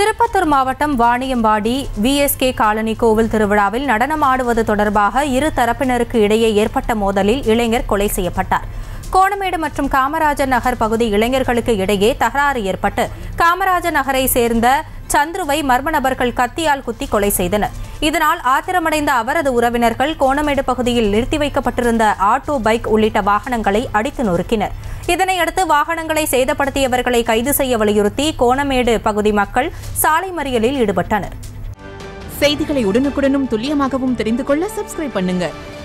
திருப்பத்தூர் மாவட்டம் Vaniyambadi VSK colony கோவில் திருவிழாவில் நடனமாடுவது தொடர்பாக இரு தரப்பினருக்கு இடையே ஏற்பட்ட மோதலில் இளைஞர் கொலை செய்யப்பட்டார் கோணமேடு மற்றும் காமராஜர் நகர் பகுதி இளைஞர்களுக்கு இடையே தகராறு ஏற்பட்டு காமராஜர் நகரை சேர்ந்த சந்துருவை மர்ம நபர்கள் கத்தியால் குத்தி கொலை செய்தனர் இதனால் ஆத்திரமடைந்த அவரது உறவினர்கள் கோணமேடு பகுதியில் நிறுத்தி வைக்கப்பட்டிருந்த ஆட்டோ பைக் உள்ளிட்ட வாகனங்களை அடித்து நொறுக்கினர் இதனையடுத்து வாகனங்களை சேதப்படுத்தியவர்களை கைது செய்ய வலியுறுத்தி கோணமேடு பகுதி மக்கள் சாலை மறியலில் ஈடுபட்டனர் செய்திகளை உடனுக்குடனும் துல்லியமாகவும் தெரிந்து கொள்ள சப்ஸ்கிரைப் பண்ணுங்க